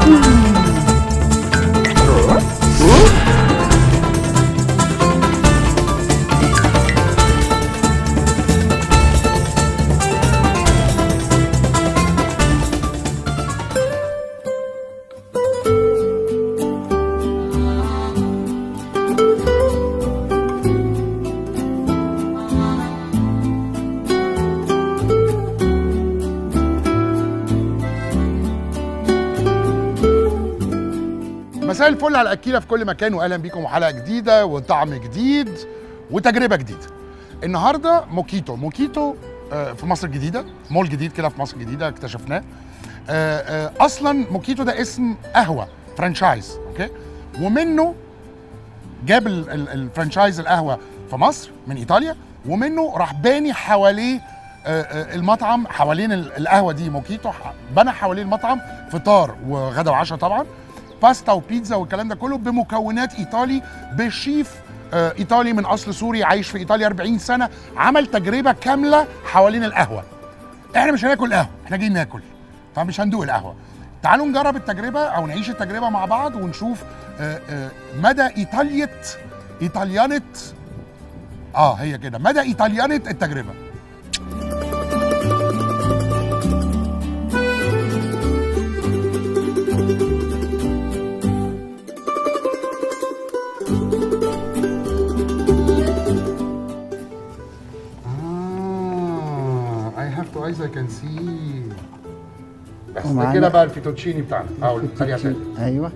مساء الفل على الاكيله في كل مكان واهلا بيكم وحلقه جديده وطعم جديد وتجربه جديده النهارده موكيتو موكيتو آه، في مصر الجديده مول جديد كده في مصر الجديده اكتشفناه آه، آه، اصلا موكيتو ده اسم قهوه فرانشايز اوكي ومنه جاب ال- ال- الفرانشايز القهوه في مصر من ايطاليا ومنه راح باني حواليه آه، آه، المطعم حوالين ال- القهوه دي موكيتو ح- بنى حوالين المطعم فطار وغدا وعشاء طبعا باستا وبيتزا والكلام ده كله بمكونات ايطالي بشيف آه، ايطالي من اصل سوري عايش في ايطاليا 40 سنه عمل تجربه كامله حوالين القهوه احنا مش هناكل قهوه احنا جايين ناكل فمش هندوق القهوه تعالوا نجرب التجربه او نعيش التجربه مع بعض ونشوف آه، آه، مدى ايطاليه ايطاليانه اه هي كده مدى ايطاليانه التجربه آه I have to eyes I can see بس ده ومعانا- كده بقى الفيتوتشيني بتاعنا او خليها تاني ايوه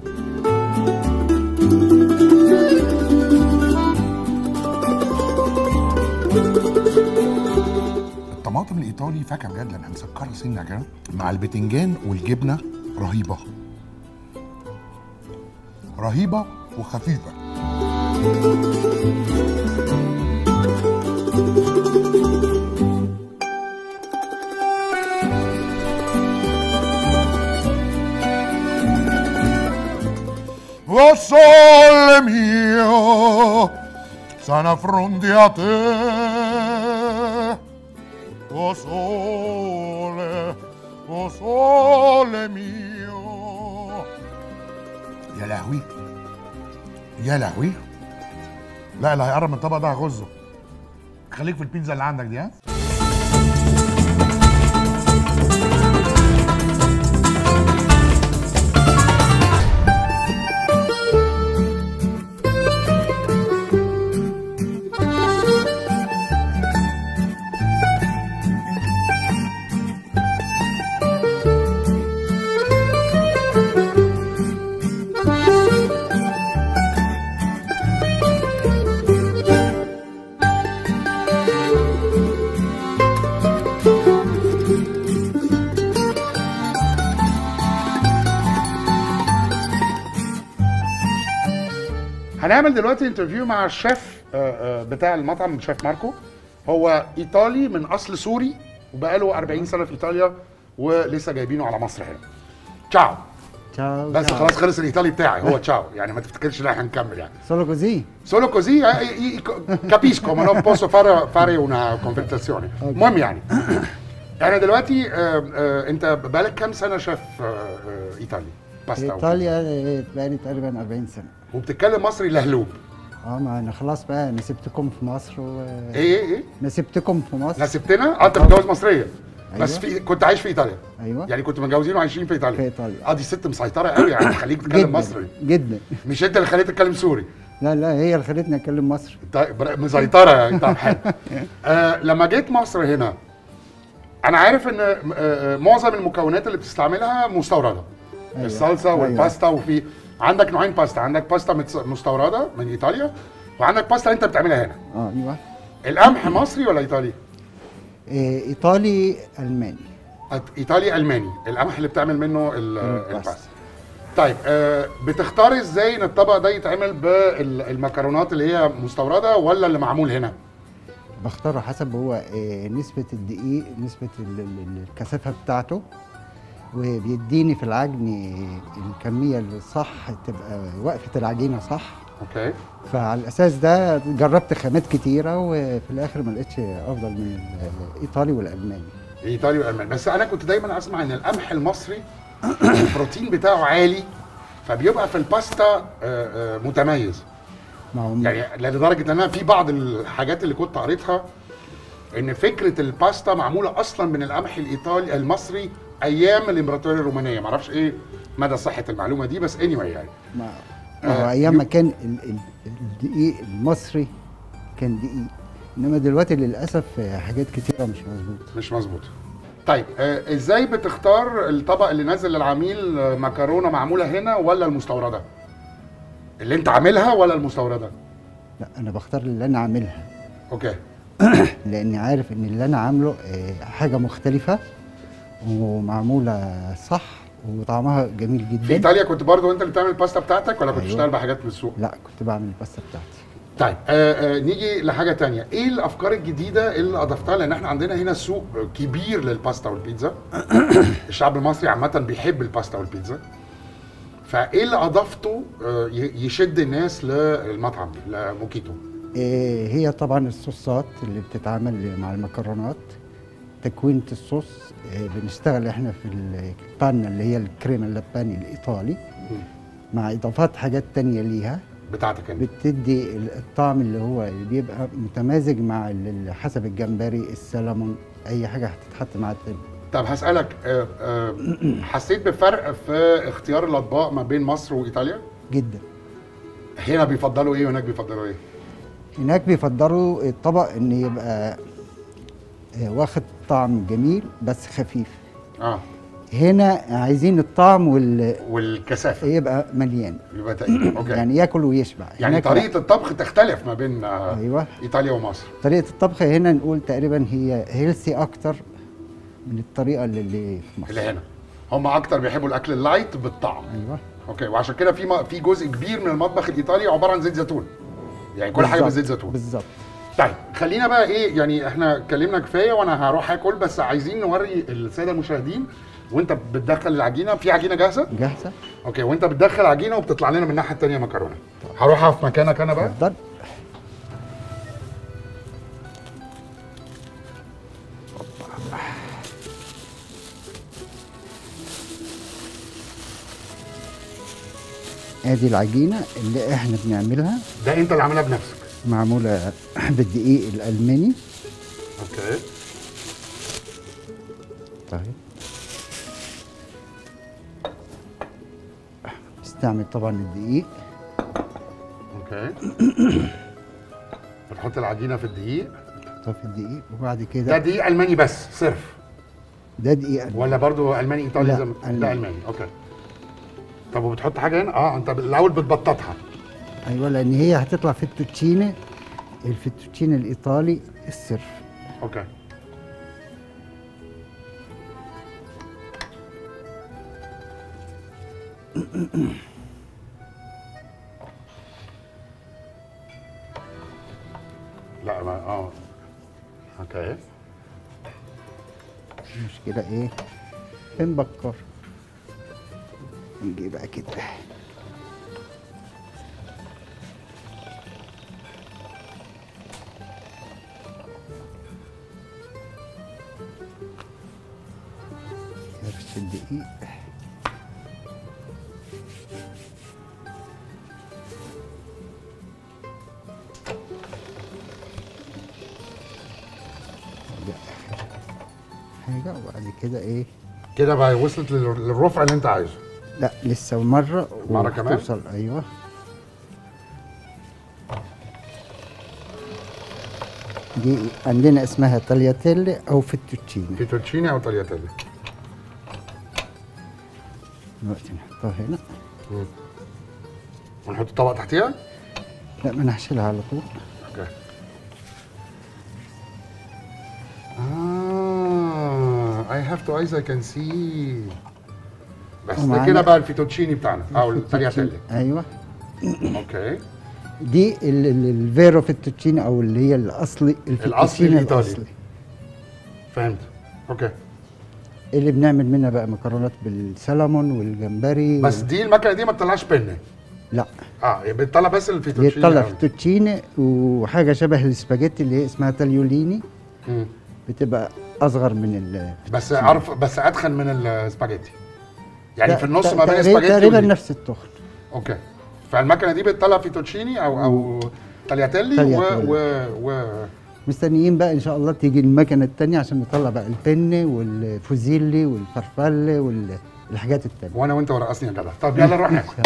الطماطم الايطالي فاكهه بجد لانها مسكره سنه كده مع البتنجان والجبنه رهيبه رهيبه وخفيفه O sole mio, sana fronte a te. O sole, o sole mio. يا لهوي يا لهوي لا اللي هيقرب من الطبق ده هغزه خليك في البيتزا اللي عندك دي ها هنعمل دلوقتي انترفيو مع الشيف آه، آه، بتاع المطعم شيف ماركو هو ايطالي من اصل سوري وبقاله 40 سنه في ايطاليا ولسه جايبينه على مصر هنا تشاو ciao بس ciao. خلاص خلص الايطالي بتاعي هو تشاو يعني ما تفتكرش ان احنا هنكمل يعني solo così solo così eh, eh, eh, capisco ma non posso fare, fare una conversazione المهم يعني احنا دلوقتي آه، آه، انت بقالك كام سنه شيف آه، آه، ايطالي في باستا ايطاليا آه، بقالي تقريبا 40 سنه وبتتكلم مصري لهلوب اه ما انا خلاص بقى انا سبتكم في مصر و ايه ايه ايه انا سبتكم في مصر انا سبتنا اه انت متجوز مصريه بس أيوة. في كنت عايش في ايطاليا ايوه يعني كنت متجوزين وعايشين في ايطاليا في إيطاليا. اه دي ست مسيطره قوي يعني تخليك تتكلم جدا مصري جدا مش انت اللي خليت تتكلم سوري لا لا هي اللي خلتني اتكلم مصري طيب بر- مسيطره يعني طب حلو آه لما جيت مصر هنا انا عارف ان آه، آه، معظم المكونات اللي بتستعملها مستورده أيوة. الصلصه أيوة. والباستا وفي عندك نوعين باستا عندك باستا متس- مستورده من ايطاليا وعندك باستا انت بتعملها هنا اه ايوه القمح مصري ولا ايطالي إيه ايطالي الماني أت- ايطالي الماني القمح اللي بتعمل منه ال- الباستا. الباستا طيب آه بتختار ازاي ان الطبق ده يتعمل بالمكرونات اللي هي مستورده ولا اللي معمول هنا بختاره حسب هو إيه نسبه الدقيق نسبه ال- ال- الكثافه بتاعته وبيديني في العجن الكميه الصح تبقى وقفه العجينه صح اوكي فعلى الاساس ده جربت خامات كتيره وفي الاخر ما لقيتش افضل من الايطالي والالماني ايطالي والماني بس انا كنت دايما اسمع ان القمح المصري البروتين بتاعه عالي فبيبقى في الباستا آه، آه، متميز ما هو يعني لدرجه ان انا في بعض الحاجات اللي كنت قريتها ان فكره الباستا معموله اصلا من القمح الايطالي المصري ايام الامبراطوريه الرومانيه معرفش ايه مدى صحه المعلومه دي بس اني anyway يعني ما ما هو آه، ايام يو- ما كان ال- ال- الدقيق المصري كان دقيق انما دلوقتي للاسف آه، حاجات كتيره مش مظبوطه مش مظبوط طيب آه ازاي بتختار الطبق اللي نازل للعميل آه، مكرونه معموله هنا ولا المستورده اللي انت عاملها ولا المستورده لا انا بختار اللي انا عاملها اوكي لاني عارف ان اللي انا عامله آه، حاجه مختلفه ومعموله صح وطعمها جميل في جدا ايطاليا كنت برضو انت اللي بتعمل الباستا بتاعتك ولا كنت أيوة. بتشتغل بحاجات من السوق لا كنت بعمل الباستا بتاعتي طيب آه آه نيجي لحاجه تانية ايه الافكار الجديده اللي اضفتها لان احنا عندنا هنا سوق كبير للباستا والبيتزا الشعب المصري عامه بيحب الباستا والبيتزا فايه اللي اضفته آه ي- يشد الناس للمطعم لموكيتو آه، هي طبعا الصوصات اللي بتتعمل مع المكرونات تكوينة الصوص آه، بنشتغل احنا في البان اللي هي الكريمة اللباني الإيطالي مع إضافات حاجات تانية ليها بتاعتك انت بتدي ال- الطعم اللي هو بيبقى متمازج مع ال- حسب الجمبري السلمون أي حاجة هتتحط مع التاني طب هسالك آه آه حسيت بفرق في اختيار الاطباق ما بين مصر وايطاليا جدا هنا بيفضلوا ايه وهناك بيفضلوا ايه هناك بيفضلوا الطبق إن يبقى آه، واخد طعم جميل بس خفيف اه هنا عايزين الطعم وال والكثافه يبقى مليان يبقى تقيل اوكي يعني, يعني ياكل ويشبع يعني هناك لا. طريقه الطبخ تختلف ما بين آه ايوه ايطاليا ومصر طريقه الطبخ هنا نقول تقريبا هي هيلثي اكتر من الطريقه اللي- اللي في مصر اللي هنا هم اكتر بيحبوا الاكل اللايت بالطعم ايوه اوكي وعشان كده في م- في جزء كبير من المطبخ الايطالي عباره عن زيت زيتون يعني كل حاجه بالظبط، بزيت زيتون بالظبط طيب خلينا بقى ايه يعني احنا اتكلمنا كفايه وانا هروح اكل بس عايزين نوري الساده المشاهدين وانت بتدخل العجينه في عجينه جاهزه جاهزه اوكي وانت بتدخل عجينه وبتطلع لنا من الناحيه الثانيه مكرونه هروح اقف مكانك انا بقى اتفضل ادي العجينه اللي احنا بنعملها ده انت اللي عاملها بنفسك معموله بالدقيق الالماني اوكي طيب استعمل طبعا الدقيق اوكي بتحط العجينه في الدقيق حطها في الدقيق وبعد ده كده دقيق الماني بس صرف ده دقيق ألماني. ولا برضو الماني ايطالي لا، زي ما- لا ألماني. الماني اوكي طب وبتحط حاجه هنا اه انت الاول بتبططها ايوه لان هي هتطلع في التوتشيني الفيتوتشيني الايطالي الصرف اوكي لا ما اه اوكي المشكله ايه بنبكر نجيب بقى كده نفس الدقيق ده آخر حاجة وبعد كده ايه كده بقى وصلت لل- للرفع اللي انت عايزه لا لسه مرة مرة كمان؟ وهتوصل ايوه دي عندنا اسمها تالياتيلي او فيتوتشيني فيتوتشيني او طلياتيلي دلوقتي نحطها هنا ونحط طبق تحتيها لا ما انا هشيلها على طول اوكي اه I have to eyes I can see بس ده ومعانا- كده بقى الفيتوتشيني بتاعنا او الطلياتيلي ايوه اوكي دي ال- ال- الفيرو فيتوتشيني او اللي هي الاصلي الفيتوتشيني الإيطالي. الاصلي فهمت اوكي اللي بنعمل منها بقى مكرونات بالسلمون والجمبري بس وال- دي المكنه دي ما بتطلعش بنه لا اه بتطلع بس الفيتوتشيني بيطلع أو- فيتوتشيني وحاجه شبه السباجيتي اللي هي اسمها تاليوليني مم. بتبقى اصغر من ال بس عارف بس ادخن من السباجيتي يعني ت- في النص ت- ما بين تقريبا- سباجيتي تقريبا ودي. نفس التخن اوكي فالمكنه دي بتطلع فيتوتشيني او او تالياتيلي و تالياتيلي. و, و... مستنيين بقى ان شاء الله تيجي المكنه التانية عشان نطلع بقى البن والفوزيلي والفرفل والحاجات التانية وانا وانت ورقصني يا جدع طب يلا نروح ناكل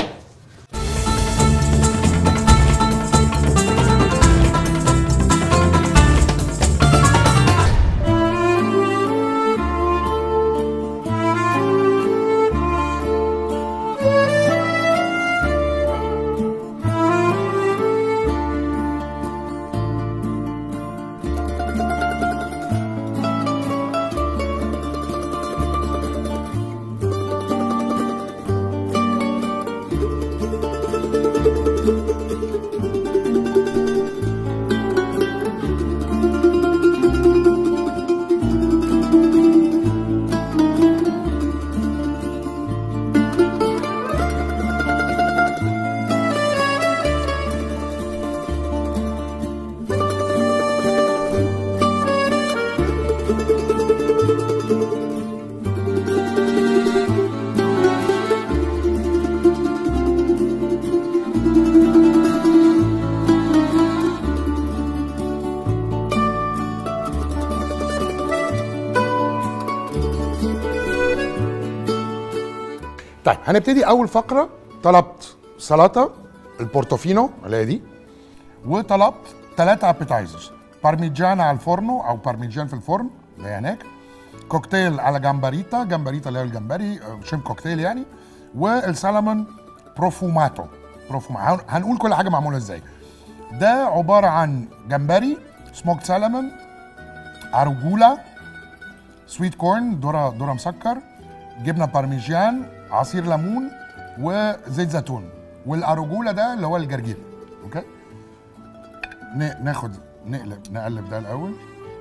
طيب هنبتدي اول فقره طلبت سلطه البورتوفينو اللي هي دي وطلبت ثلاثة ابيتايزرز بارميجان على الفورنو او بارميجان في الفرن اللي هي هناك كوكتيل على جمبريتا جمبريتا اللي هي الجمبري آه، شيم كوكتيل يعني والسالمون بروفوماتو بروفوما هن- هنقول كل حاجه معموله ازاي ده عباره عن جمبري سموكت سالمون ارجولا سويت كورن ذره ذره مسكر جبنه بارميجان عصير ليمون وزيت زيتون والارجولا ده اللي هو الجرجير اوكي ن- ناخد نقلب نقلب ده الاول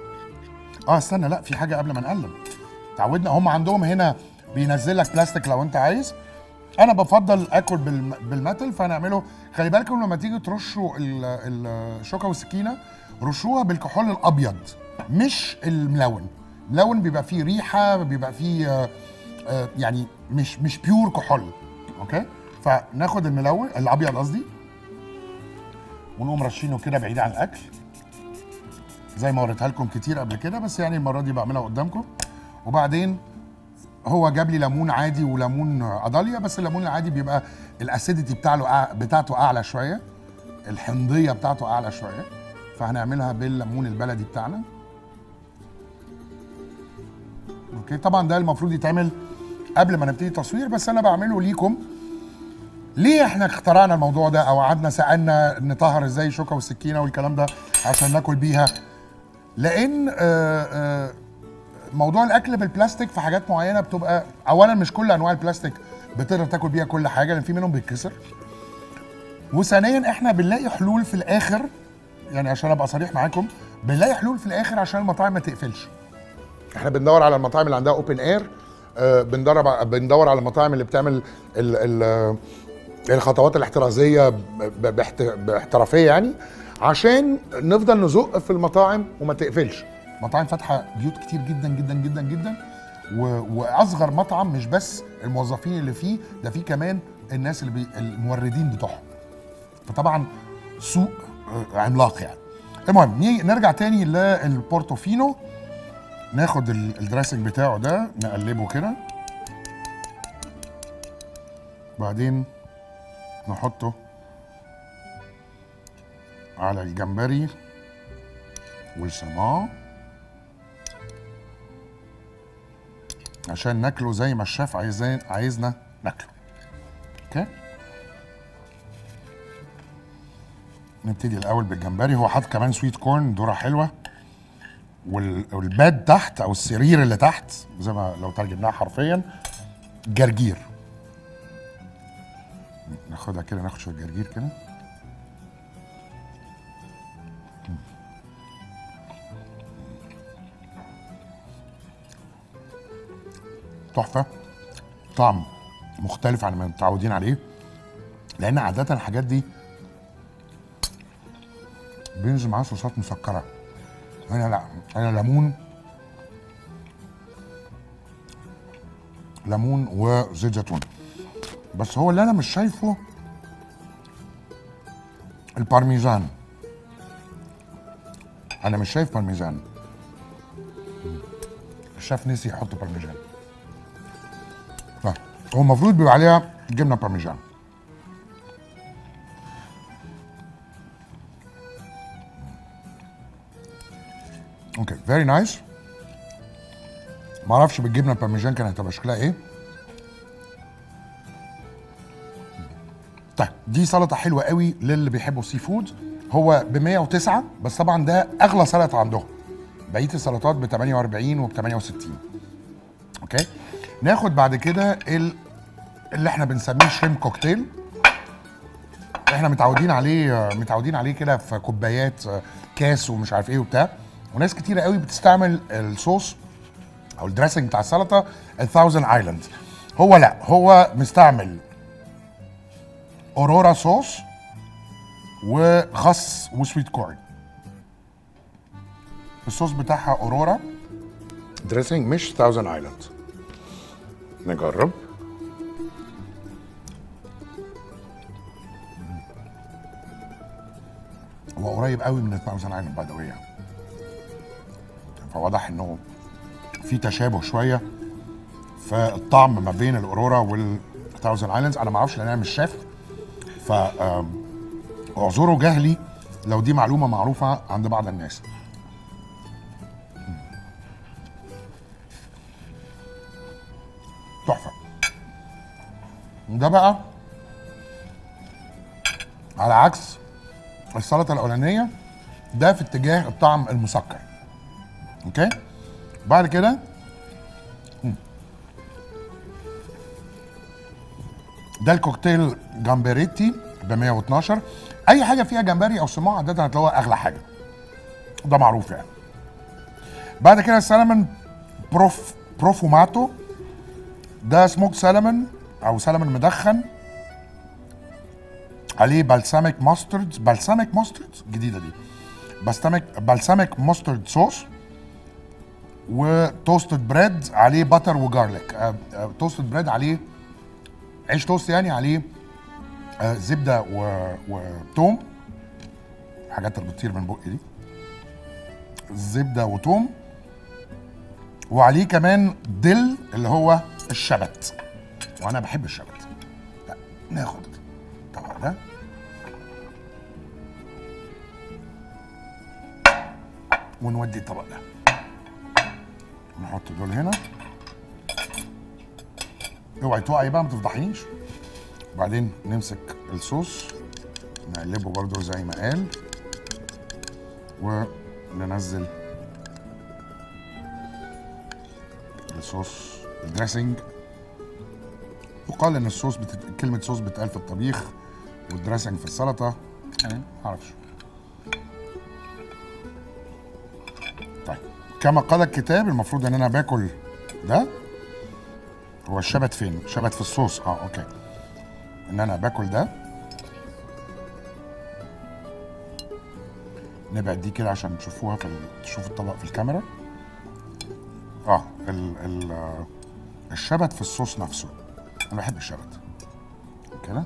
اه استنى لا في حاجه قبل ما نقلب تعودنا هم عندهم هنا بينزل لك بلاستيك لو انت عايز انا بفضل اكل بالم... بالمتل فهنعمله خلي بالكم لما تيجي ترشوا ال- الشوكه والسكينه رشوها بالكحول الابيض مش الملون الملون بيبقى فيه ريحه بيبقى فيه آه، آه، يعني مش مش بيور كحول اوكي فناخد الملون الابيض قصدي ونقوم رشينه كده بعيد عن الاكل زي ما وريتها لكم كتير قبل كده بس يعني المره دي بعملها قدامكم وبعدين هو جاب لي ليمون عادي وليمون اداليا بس الليمون العادي بيبقى الاسيديتي بتاعه بتاعته اعلى شويه الحمضيه بتاعته اعلى شويه فهنعملها بالليمون البلدي بتاعنا اوكي طبعا ده المفروض يتعمل قبل ما نبتدي تصوير بس انا بعمله ليكم ليه احنا اخترعنا الموضوع ده او قعدنا سالنا نطهر ازاي الشوكه والسكينه والكلام ده عشان ناكل بيها لان آه آه موضوع الاكل بالبلاستيك في حاجات معينه بتبقى اولا مش كل انواع البلاستيك بتقدر تاكل بيها كل حاجه لان في منهم بيتكسر وثانيا احنا بنلاقي حلول في الاخر يعني عشان ابقى صريح معاكم بنلاقي حلول في الاخر عشان المطاعم ما تقفلش احنا بندور على المطاعم اللي عندها اوبن اير بندور بندور على المطاعم اللي بتعمل ال ال الخطوات الاحترازيه ب- ب- باحت- باحترافيه يعني عشان نفضل نزق في المطاعم وما تقفلش مطاعم فاتحه بيوت كتير جدا جدا جدا جدا و... واصغر مطعم مش بس الموظفين اللي فيه ده فيه كمان الناس اللي بي... الموردين بتوعهم فطبعا سوق آه، عملاق يعني المهم نيجي- نرجع تاني للبورتوفينو ناخد ال- الدريسنج بتاعه ده نقلبه كده بعدين نحطه على الجمبري والسمان عشان ناكله زي ما الشيف عايزين عايزنا ناكله اوكي نبتدي الاول بالجمبري هو حاطط كمان سويت كورن ذره حلوه وال- والباد تحت او السرير اللي تحت زي ما لو ترجمناها حرفيا جرجير ناخدها كده ناخد شويه جرجير كده تحفه طعم مختلف عن ما متعودين عليه لان عاده الحاجات دي بينزل معاها صوصات مسكره هنا لا هنا ليمون ليمون وزيت زيتون بس هو اللي انا مش شايفه البارميزان انا مش شايف بارميزان الشيف نسي يحط بارميزان ف- هو المفروض بيبقى عليها جبنه بارميزان اوكي فيري نايس ما اعرفش بالجبنه البارميجان كانت هتبقى شكلها ايه طيب دي سلطه حلوه قوي للي بيحبوا السي فود هو ب 109 بس طبعا ده اغلى سلطه عندهم بقيه السلطات ب 48 وب 68 اوكي ناخد بعد كده ال- اللي احنا بنسميه شريم كوكتيل احنا متعودين عليه متعودين عليه كده في كوبايات كاس ومش عارف ايه وبتاع وناس كتيره قوي بتستعمل الصوص او الدريسنج بتاع السلطه الثاوزند ايلاند هو لا هو مستعمل اورورا صوص وخس وسويت كورن الصوص بتاعها اورورا دريسنج مش ثاوزند ايلاند نجرب هو قريب قوي من الثاوزند ايلاند باي ذا واي فواضح انه في تشابه شويه في الطعم ما بين الاورورا والثاوزند ايلاندز انا ما اعرفش لان انا مش شاف ف آم، اعذروا جهلي لو دي معلومه معروفه عند بعض الناس تحفه ده بقى على عكس السلطه الاولانيه ده في اتجاه الطعم المسكر اوكي بعد كده مم. ده الكوكتيل جامبريتي ب 112 اي حاجه فيها جمبري او صماع عاده هتلاقوها اغلى حاجه ده معروف يعني بعد كده السلمون بروف بروفوماتو ده سموك سلمون او سلمون مدخن عليه بلساميك ماسترد بلساميك ماسترد جديده دي بلساميك بلساميك ماسترد صوص وتوستد بريد عليه باتر وجارليك آه، آه، توستد بريد عليه عيش توست يعني عليه آه، زبده و- وتوم الحاجات اللي بتطير من بقي دي زبده وتوم وعليه كمان دل اللي هو الشبت وانا بحب الشبت لا، ناخد طبعا ده ونودي الطبق ده نحط دول هنا اوعي تقعي بقى ما تفضحنيش وبعدين نمسك الصوص نقلبه برضو زي ما قال وننزل الصوص الدريسنج يقال ان الصوص بتت... كلمه صوص بتقال في الطبيخ والدريسنج في السلطه يعني معرفش طيب كما قال الكتاب المفروض ان انا باكل ده هو الشبت فين؟ شبت في الصوص اه اوكي ان انا باكل ده نبعد دي كده عشان تشوفوها في ال... تشوفوا الطبق في الكاميرا اه ال... ال... آه، الشبت في الصوص نفسه انا بحب الشبت كده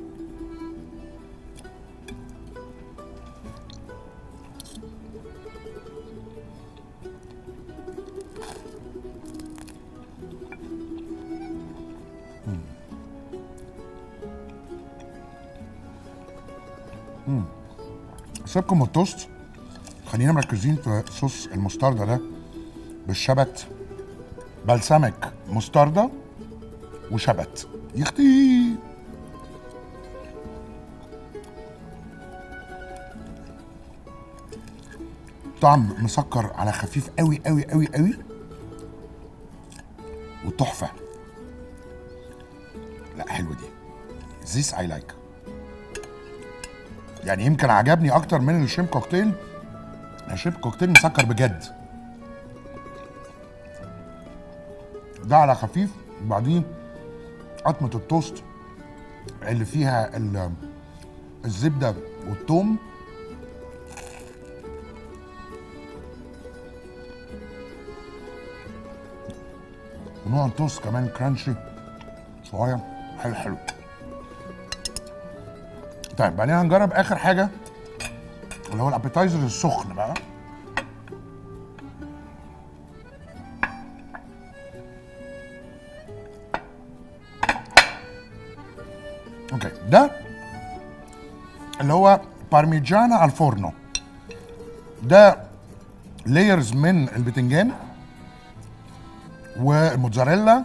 سيبكم من التوست خلينا مركزين في صوص المستردة ده بالشبت بلسمك مستردة وشبت يختي طعم مسكر على خفيف قوي قوي قوي قوي وتحفة لا حلوة دي This I like يعني يمكن عجبني اكتر من الشيم كوكتيل الشيم كوكتيل مسكر بجد ده على خفيف وبعدين قطمة التوست اللي فيها ال- الزبدة والثوم نوع التوست كمان كرانشي صغير حلو حلو طيب بعدين هنجرب اخر حاجه اللي هو الابيتايزر السخن بقى اوكي ده اللي هو بارميجانا الفورنو ده لايرز من البتنجان والموتزاريلا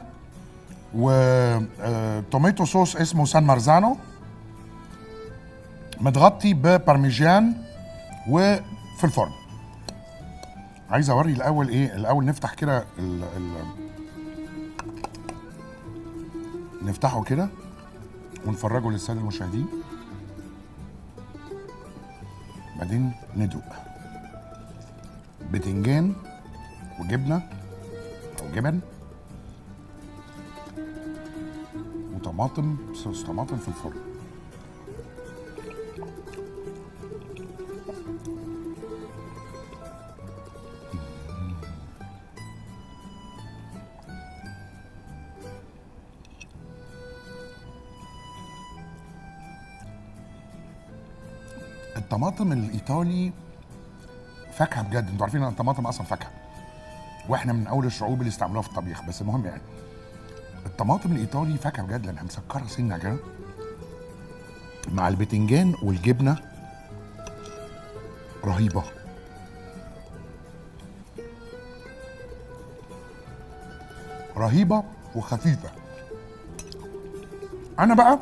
وتوميتو صوص اسمه سان مارزانو متغطي ببارميجان وفي الفرن عايز اوري الاول ايه الاول نفتح كده ال ال نفتحه كده ونفرجه للساده المشاهدين بعدين ندوق بتنجان وجبنه او جبن وطماطم صوص طماطم في الفرن الطماطم الايطالي فاكهه بجد انتوا عارفين ان الطماطم اصلا فاكهه واحنا من اول الشعوب اللي استعملوها في الطبيخ بس المهم يعني الطماطم الايطالي فاكهه بجد لانها مسكره سنه كده مع البتنجان والجبنه رهيبه رهيبه وخفيفه انا بقى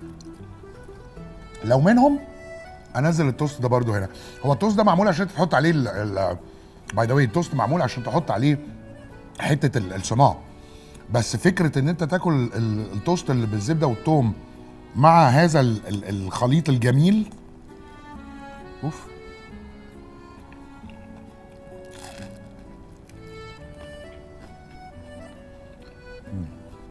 لو منهم انزل التوست ده برضو هنا هو التوست ده معمول عشان تحط عليه باي ذا واي التوست معمول عشان تحط عليه حته ال- الصناعه بس فكره ان انت تاكل ال- التوست اللي بالزبده والثوم مع هذا ال- ال- الخليط الجميل اوف مم.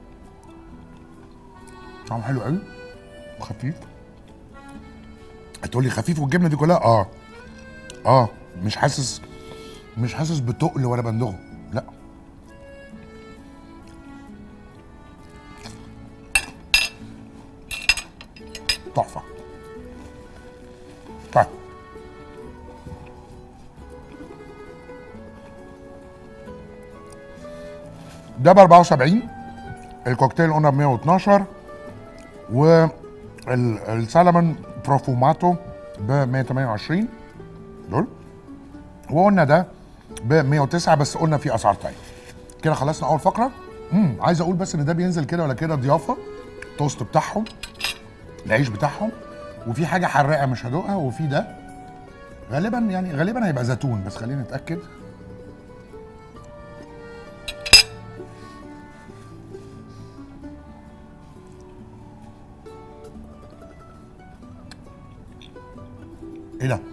طعمه حلو قوي وخفيف هتقول لي خفيف والجبنه دي كلها اه اه مش حاسس مش حاسس بتقل ولا بندغه لا تحفه طيب ده ب 74 الكوكتيل قلنا ب 112 والسالمون بروفوماتو ب 128 دول وقلنا ده ب 109 بس قلنا في اسعار تانية كده خلصنا اول فقره امم عايز اقول بس ان ده بينزل كده ولا كده ضيافه توست بتاعهم العيش بتاعهم وفي حاجه حراقه مش هدوقها وفي ده غالبا يعني غالبا هيبقى زيتون بس خلينا نتاكد ايه ده؟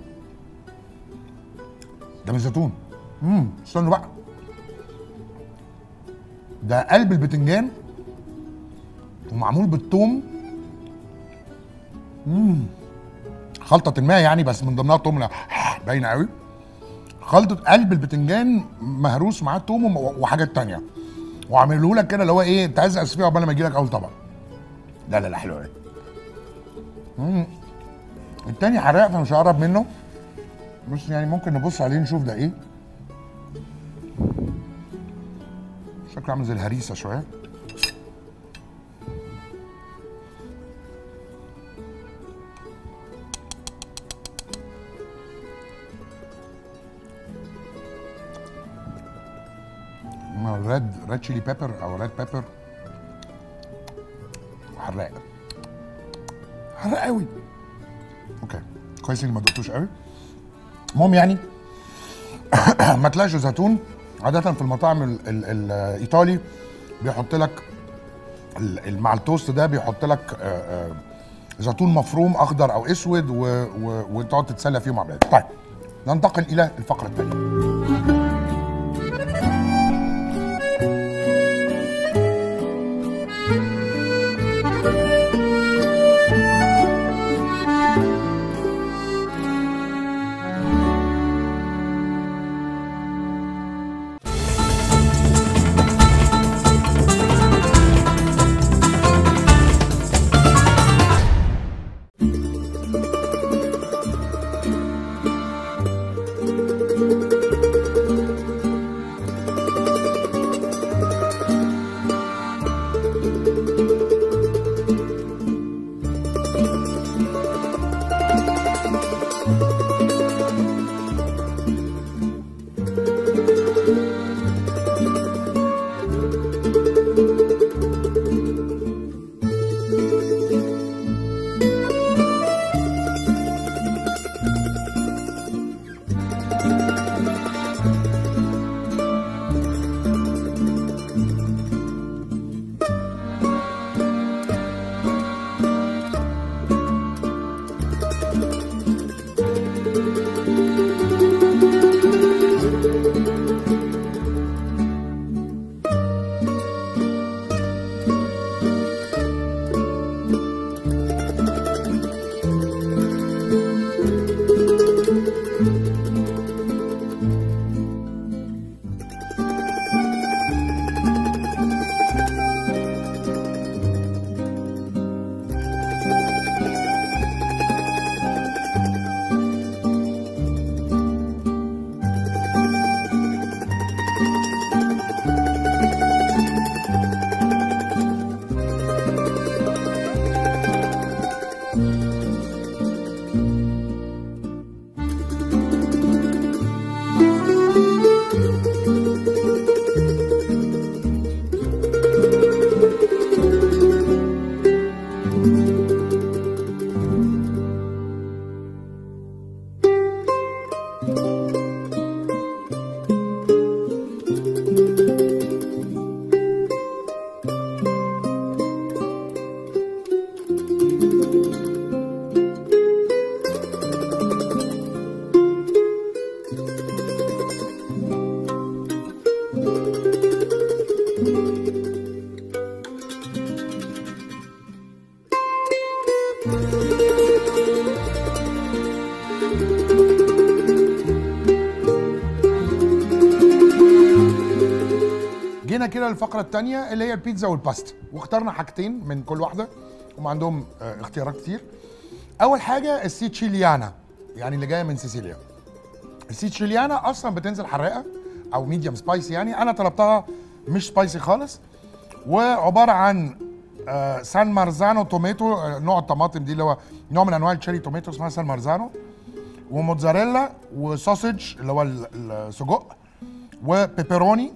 ده مش زيتون امم استنوا بقى ده قلب البتنجان ومعمول بالثوم امم خلطة ما يعني بس من ضمنها توم باينة قوي خلطة قلب البتنجان مهروس معاه توم وم- وحاجات تانية وعامله لك كده اللي هو ايه تأزأز فيها قبل ما يجي لك اول طبق لا لا لا حلو قوي امم التاني حراق فمش هقرب منه بس يعني ممكن نبص عليه نشوف ده ايه شكله عامل زي الهريسه شويه ريد ريد تشيلي بيبر او ريد بيبر حراق حراق قوي اوكي كويس اني ما دقتوش قوي المهم يعني ما تلاقيش زيتون عادة في المطاعم ال- ال- الايطالي بيحط لك ال- ال- مع التوست ده بيحط لك آه، آه، زيتون مفروم اخضر او اسود و- و- وتقعد تتسلى فيه مع بعض. طيب ننتقل الى الفقره الثانيه. جينا كده للفقره الثانيه اللي هي البيتزا والباستا واخترنا حاجتين من كل واحده هم عندهم آه، اختيارات كتير اول حاجه السيتشيليانا يعني اللي جايه من سيسيليا السيتشيليانا اصلا بتنزل حراقه او ميديوم سبايسي يعني انا طلبتها مش سبايسي خالص وعباره عن آه، سان مارزانو توميتو آه، نوع الطماطم دي اللي هو نوع من انواع التشيري توميتو اسمها سان مارزانو وموتزاريلا وسوسج اللي هو ال- السجق وبيبروني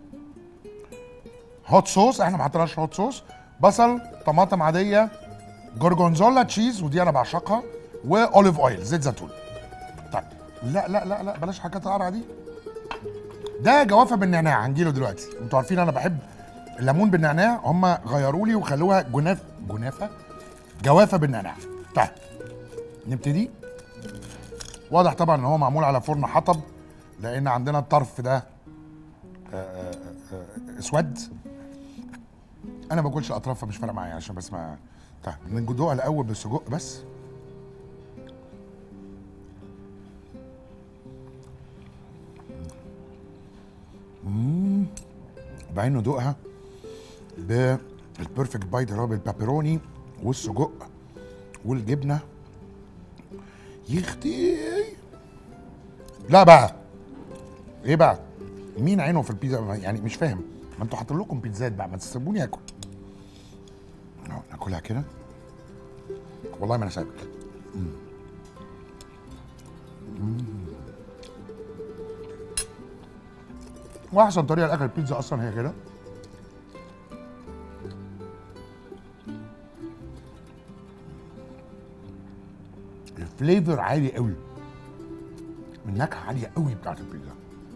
هوت صوص احنا ما حطيناش هوت صوص بصل طماطم عاديه جورجونزولا تشيز ودي انا بعشقها واوليف اويل زيت زيتون طيب لا لا لا لا بلاش حاجات قرعه دي ده جوافه بالنعناع هنجيله دلوقتي انتوا عارفين انا بحب الليمون بالنعناع هم غيروا لي وخلوها جناف جنافه جوافه بالنعناع طيب نبتدي واضح طبعا ان هو معمول على فرن حطب لان عندنا الطرف ده آه، آه، آه، اسود انا ما باكلش الاطراف فمش فارقه معايا عشان بس ما طيب ندوقها الاول بالسجق بس مم. وبعدين ندوقها بالبرفكت بايت اللي هو بالبابروني والسجق والجبنه يختي لا بقى ايه بقى مين عينه في البيتزا يعني مش فاهم ما انتوا حاطين لكم بيتزات بقى ما تسيبوني اكل أهو، ناكلها كده والله ما انا سايبك مم. مم. واحسن طريقه لاكل البيتزا اصلا هي كده الفليفر عالي قوي النكهه عاليه قوي بتاعت البيتزا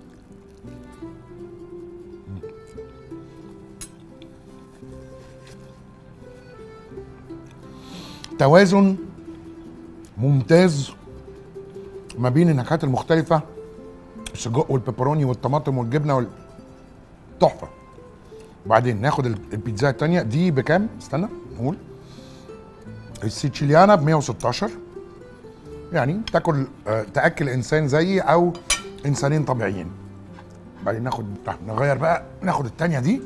توازن ممتاز ما بين النكهات المختلفة السجق والبيبروني والطماطم والجبنة وال... تحفة وبعدين ناخد ال- البيتزا التانية دي بكام؟ استنى نقول السيتشيليانا ب 116 يعني تاكل آه، تاكل انسان زيي او انسانين طبيعيين بعدين ناخد طيب نغير بقى ناخد التانية دي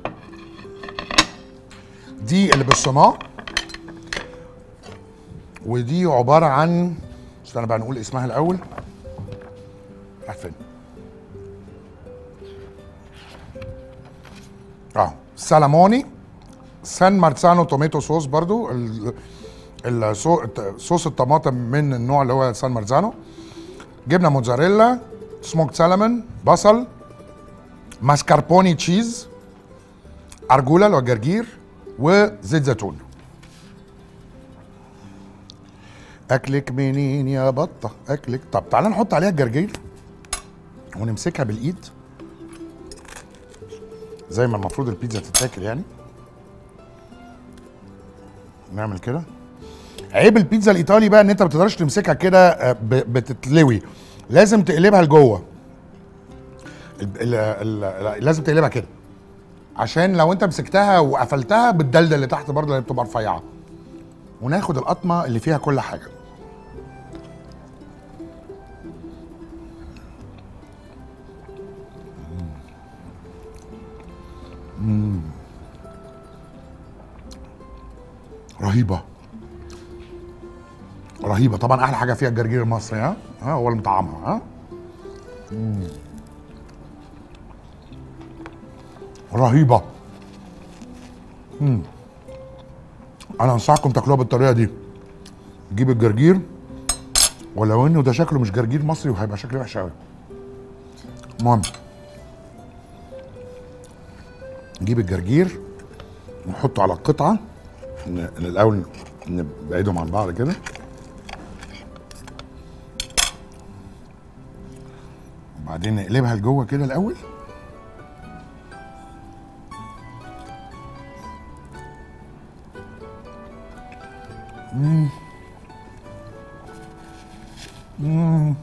دي اللي بالصناع ودي عبارة عن استنى بقى نقول اسمها الأول راح فين؟ اه سالاموني سان مارزانو توميتو صوص برضو ال- الصو- الت- صوص الطماطم من النوع اللي هو سان مارزانو جبنه موتزاريلا سموكت سالمون بصل ماسكاربوني تشيز ارجولا اللي هو الجرجير وزيت زيتون اكلك منين يا بطه اكلك طب تعالى نحط عليها الجرجير ونمسكها بالايد زي ما المفروض البيتزا تتاكل يعني نعمل كده عيب البيتزا الايطالي بقى ان انت ما بتقدرش تمسكها كده آه، ب- بتتلوي لازم تقلبها لجوه ال- ال- ال- لازم تقلبها كده عشان لو انت مسكتها وقفلتها بالدلده اللي تحت برضه اللي بتبقى رفيعه وناخد القطمه اللي فيها كل حاجه مم. رهيبه رهيبه طبعا احلى حاجه فيها الجرجير المصري ها ها هو اللي مطعمها ها مم. رهيبه مم. انا انصحكم تاكلوها بالطريقه دي جيب الجرجير ولو انه ده شكله مش جرجير مصري وهيبقى شكله وحش قوي المهم نجيب الجرجير ونحطه على القطعه ن- الاول نبعدهم عن بعض كده وبعدين نقلبها لجوه كده الاول مم. مم.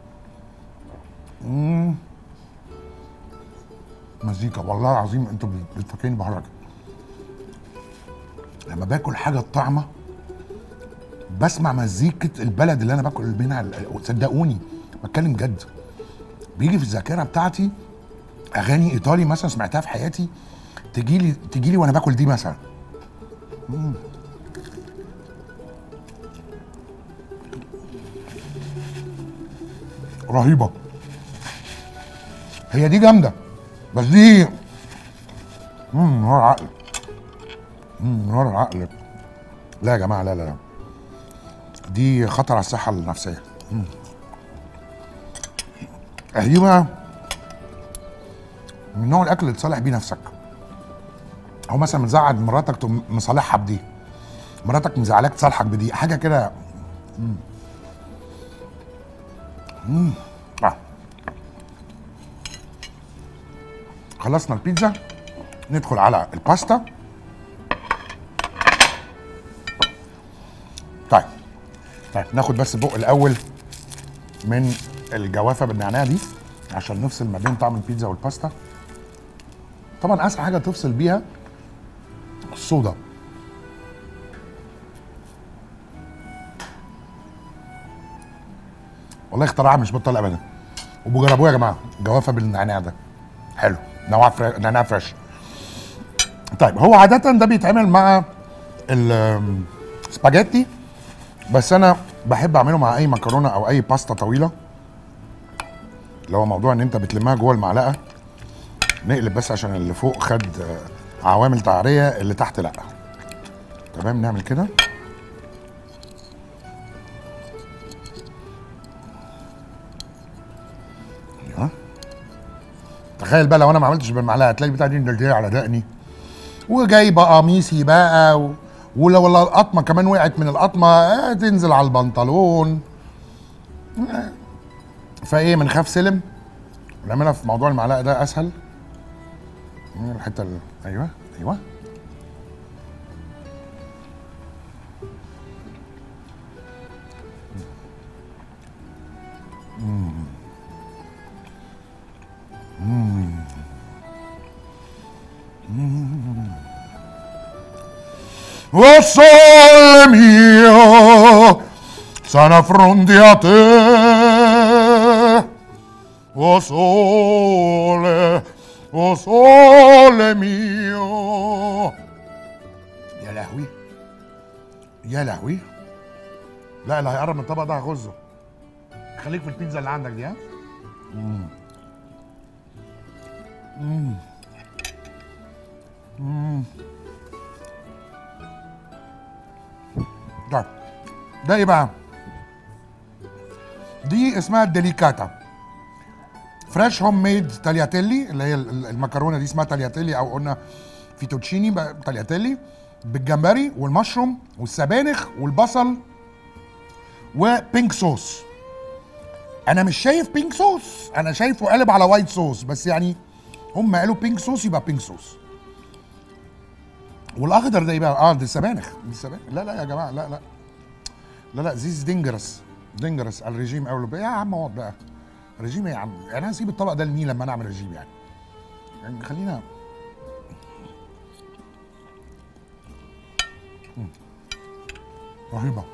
مم. مزيكا والله العظيم انتوا بتفكرني بحركه لما باكل حاجه طعمه بسمع مزيكه البلد اللي انا باكل منها صدقوني بتكلم جد بيجي في الذاكره بتاعتي اغاني ايطالي مثلا سمعتها في حياتي تجي لي تجي لي وانا باكل دي مثلا مم. رهيبه هي دي جامده بس دي امم نهار عقل امم نهار العقل لا يا جماعه لا لا لا دي خطر على الصحه النفسيه مم. دي بقى من نوع الاكل اللي تصالح بيه نفسك او مثلا مزعل مراتك تقوم مصالحها بدي مراتك مزعلاك تصالحك بدي حاجه كده مم. مم. آه. خلصنا البيتزا ندخل على الباستا طيب طيب ناخد بس بق الاول من الجوافه بالنعناع دي عشان نفصل ما بين طعم البيتزا والباستا طبعا اسهل حاجه تفصل بيها الصودا والله اختراع مش بطال ابدا وبجربوه يا جماعه جوافه بالنعناع ده حلو نوع فريش نعناع فريش طيب هو عاده ده بيتعمل مع السباجيتي بس انا بحب اعمله مع اي مكرونه او اي باستا طويله اللي هو موضوع ان انت بتلمها جوه المعلقه نقلب بس عشان اللي فوق خد آه، عوامل تعريه اللي تحت لا تمام نعمل كده ايوه تخيل بقى لو انا ما عملتش بالمعلقه هتلاقي البتاعه دي مدلدله على دقني وجايبه قميصي بقى و... ولو القطمه كمان وقعت من القطمه آه، تنزل على البنطلون آه. فايه بنخاف سلم نعملها في موضوع المعلقه ده اسهل نعمل الحته ال- ايوه ايوه O sole mio, sana affronti a te. O sole, o sole mio. يا لهوي يا لهوي لا اللي هيقرب من الطبق ده هغزه خليك في البيتزا اللي عندك دي ها مم. مم. مم. طيب ده ايه بقى؟ دي اسمها الديليكاتا فريش هوم ميد تالياتيلي اللي هي ال- ال- المكرونه دي اسمها تالياتيلي او قلنا فيتوتشيني بقى تالياتيلي بالجمبري والمشروم والسبانخ والبصل وبينك صوص انا مش شايف بينك صوص انا شايفه قالب على وايت صوص بس يعني هم قالوا بينك صوص يبقى بينك صوص والاخضر ده يبقى اه دي السبانخ دي السبانخ لا لا يا جماعه لا لا لا لا زيز دينجرس دينجرس على الرجيم اول يا عم اقعد بقى رجيم ايه يا عم انا هسيب الطبق ده لمين لما انا اعمل رجيم يعني يعني خلينا مم. رهيبه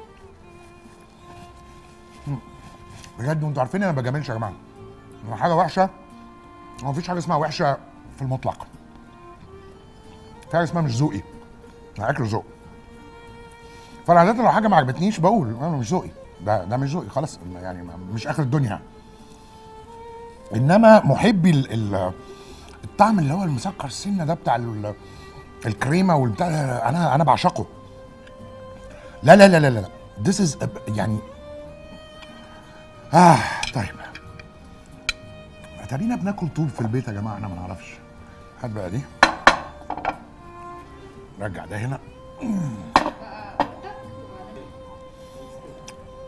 مم. بجد انتوا عارفين انا ما بجاملش يا جماعه لو حاجه وحشه ما فيش حاجه اسمها وحشه في المطلق في حاجه اسمها مش ذوقي اكل ذوق فانا عاده لو حاجه ما عجبتنيش بقول انا مش ذوقي ده ده مش ذوقي خلاص يعني ما- مش اخر الدنيا انما محبي ال- ال- الطعم اللي هو المسكر السنه ده بتاع ال- الكريمه والبتاع ده، انا انا بعشقه لا لا لا لا لا ذس از يعني اه طيب اتارينا بناكل طول في البيت يا جماعه احنا ما نعرفش هات بقى دي رجع ده هنا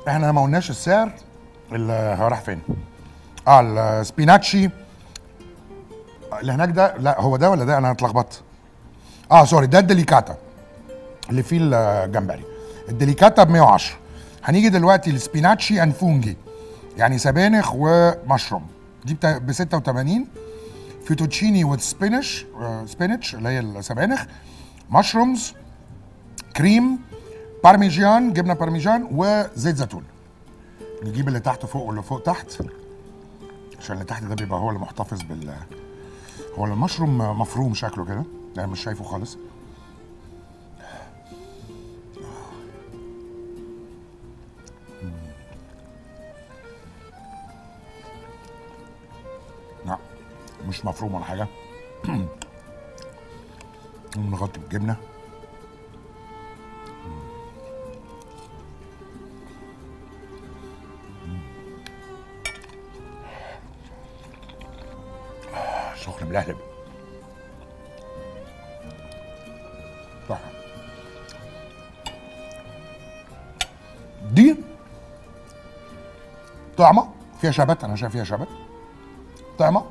احنا ما قلناش السعر اللي راح فين اه السبيناتشي اللي هناك ده لا هو ده ولا ده انا اتلخبطت اه سوري ده الديليكاتا اللي فيه الجمبري الديليكاتا ب 110 هنيجي دلوقتي السبيناتشي انفونجي يعني سبانخ ومشروم دي ب 86 فيتوتشيني وذ سبينش سبينش اللي هي السبانخ مشرومز كريم بارميجان جبنه بارميجان وزيت زيتون نجيب اللي تحت فوق واللي فوق تحت عشان اللي تحت ده بيبقى هو اللي محتفظ بال هو المشروم مفروم شكله كده انا مش شايفه خالص لا مش مفروم ولا حاجه نغطي بالجبنه سخن ملهلب تحفه دي طعمه فيها شبت انا شايف فيها شبت طعمه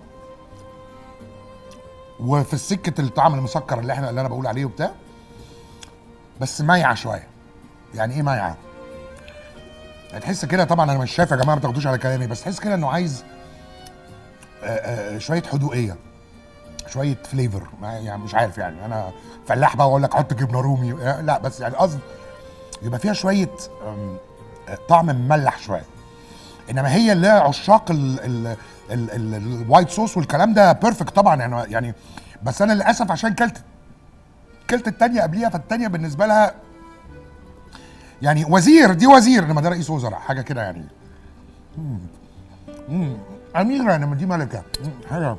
وفي السكه الطعم المسكر اللي احنا اللي انا بقول عليه وبتاع بس مايعه شويه يعني ايه مايعه هتحس كده طبعا انا مش شايف يا جماعه ما تاخدوش على كلامي بس تحس كده انه عايز آه، آه، شويه حدوقيه شويه فليفر يعني مش عارف يعني انا فلاح بقى واقول لك حط جبنه رومي آه، لا بس يعني قصد يبقى فيها شويه آم، آه، طعم مملح شويه انما هي اللي عشاق ال- ال- ال- ال- الوايت صوص والكلام ده بيرفكت طبعا يعني يعني بس انا للاسف عشان كلت كلت التانية قبليها فالتانية بالنسبه لها يعني وزير دي وزير انما ده رئيس وزراء حاجه كده يعني مم. مم. اميره انما دي ملكه مم. حاجه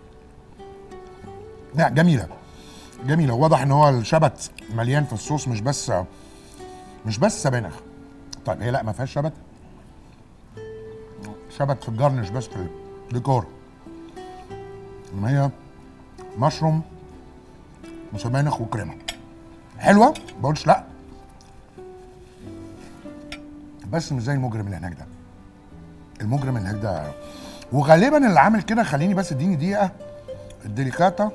لا جميله جميله واضح ان هو الشبت مليان في الصوص مش بس مش بس سبانخ طيب هي لا ما فيهاش شبت شبت في الجرنش بس في الديكور انما هي مشروم وسبانخ وكريمه حلوه ما بقولش لا بس مش زي المجرم اللي هناك ده المجرم اللي هناك ده وغالبا اللي عامل كده خليني بس اديني دقيقه الديليكاتا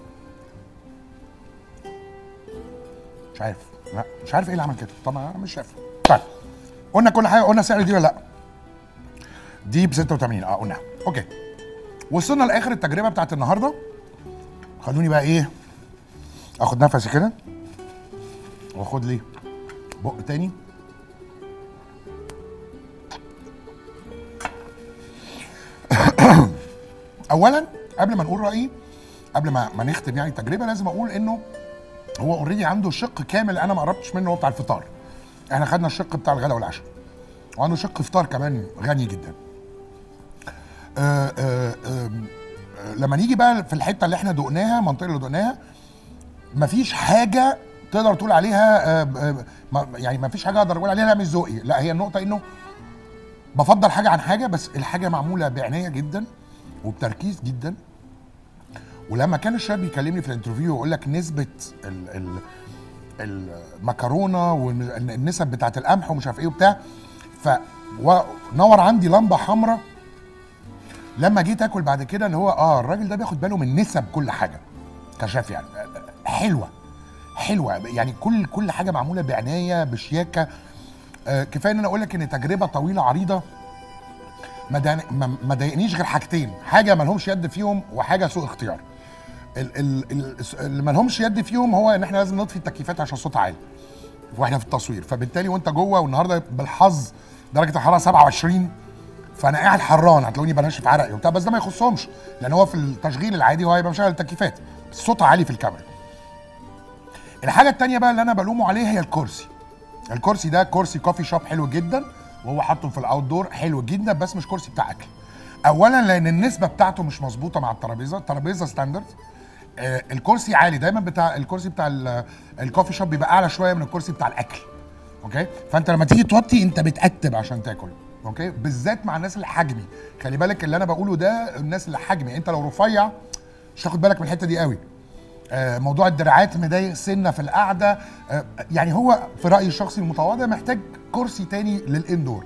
مش عارف لا مش عارف ايه اللي عمل كده طبعا انا مش شايف طيب قلنا كل حاجه قلنا سعر دي ولا لا دي ب 86 اه قلنا اوكي وصلنا لاخر التجربه بتاعت النهارده خلوني بقى ايه اخد نفسي كده واخد لي بق تاني اولا قبل ما نقول رايي قبل ما ما نختم يعني التجربه لازم اقول انه هو اوريدي عنده شق كامل انا ما قربتش منه هو بتاع الفطار احنا خدنا الشق بتاع الغداء والعشاء وعنده شق فطار كمان غني جدا آه آه آه لما نيجي بقى في الحته اللي احنا دقناها المنطقه اللي دقناها مفيش حاجه تقدر تقول عليها آه آه ما- يعني مفيش حاجه اقدر اقول عليها لا مش ذوقي لا هي النقطه انه بفضل حاجه عن حاجه بس الحاجه معموله بعنايه جدا وبتركيز جدا ولما كان الشاب بيكلمني في الانترفيو ويقول لك نسبه ال ال المكرونه والنسب بتاعت القمح ومش عارف ايه وبتاع فنور عندي لمبه حمراء لما جيت اكل بعد كده ان هو اه الراجل ده بياخد باله من نسب كل حاجه كشاف يعني حلوه حلوه يعني كل كل حاجه معموله بعنايه بشياكه آه كفايه ان انا اقول لك ان تجربه طويله عريضه ما دان- ما- ما ضايقنيش غير حاجتين حاجه ما لهمش يد فيهم وحاجه سوء اختيار ال- ال- ال- اللي ما لهمش يد فيهم هو ان احنا لازم نطفي التكييفات عشان الصوت عالي واحنا في التصوير فبالتالي وانت جوه والنهارده بالحظ درجه الحراره 27 فانا قاعد حران هتلاقوني بنشف عرقي وبتاع بس ده ما يخصهمش لان هو في التشغيل العادي هو هيبقى مشغل التكييفات بس الصوت عالي في الكاميرا الحاجه التانية بقى اللي انا بلومه عليها هي الكرسي الكرسي ده كرسي كوفي شوب حلو جدا وهو حاطه في الاوت دور حلو جدا بس مش كرسي بتاع اكل اولا لان النسبه بتاعته مش مظبوطه مع الترابيزه الترابيزه ستاندرد آه الكرسي عالي دايما بتاع الكرسي بتاع ال- الكوفي شوب بيبقى اعلى شويه من الكرسي بتاع الاكل اوكي فانت لما تيجي توطي انت بتقتب عشان تاكل اوكي بالذات مع الناس اللي حجمي خلي بالك اللي انا بقوله ده الناس اللي حجمي انت لو رفيع مش تاخد بالك من الحته دي قوي آه، موضوع الدراعات مضايق سنه في القعده آه، يعني هو في رايي الشخصي المتواضع محتاج كرسي تاني للاندور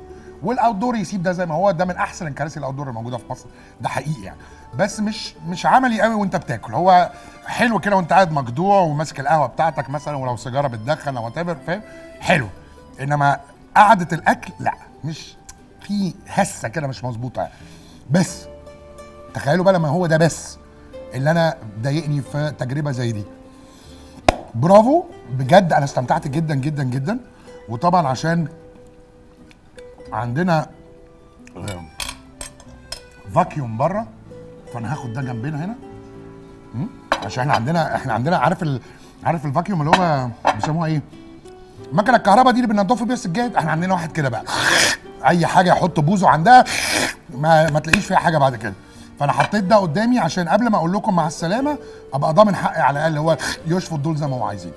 والاوت دور يسيب ده زي ما هو ده من احسن الكراسي الاوت دور الموجوده في مصر ده حقيقي يعني بس مش مش عملي قوي وانت بتاكل هو حلو كده وانت قاعد مجدوع وماسك القهوه بتاعتك مثلا ولو سيجاره بتدخن او وات فاهم حلو انما قعده الاكل لا مش في هسه كده مش مظبوطه يعني. بس تخيلوا بقى لما هو ده بس اللي انا ضايقني في تجربه زي دي برافو بجد انا استمتعت جدا جدا جدا وطبعا عشان عندنا آه، فاكيوم بره فانا هاخد ده جنبنا هنا مم؟ عشان احنا عندنا احنا عندنا عارف ال... عارف الفاكيوم اللي هو بيسموها ايه؟ المكنه الكهرباء دي اللي بننضف بيها السجاد احنا عندنا واحد كده بقى اي حاجه يحط بوزه عندها ما, ما تلاقيش فيها حاجه بعد كده فانا حطيت ده قدامي عشان قبل ما اقول لكم مع السلامه ابقى ضامن حقي على الاقل هو يشفط دول زي ما هو عايزين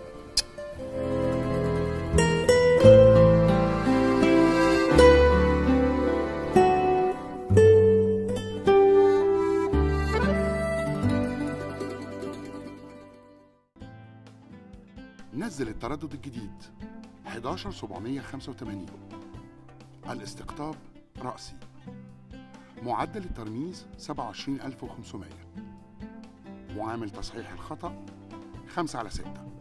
نزل التردد الجديد 11785 الاستقطاب رأسي معدل الترميز 27500 معامل تصحيح الخطأ 5 على 6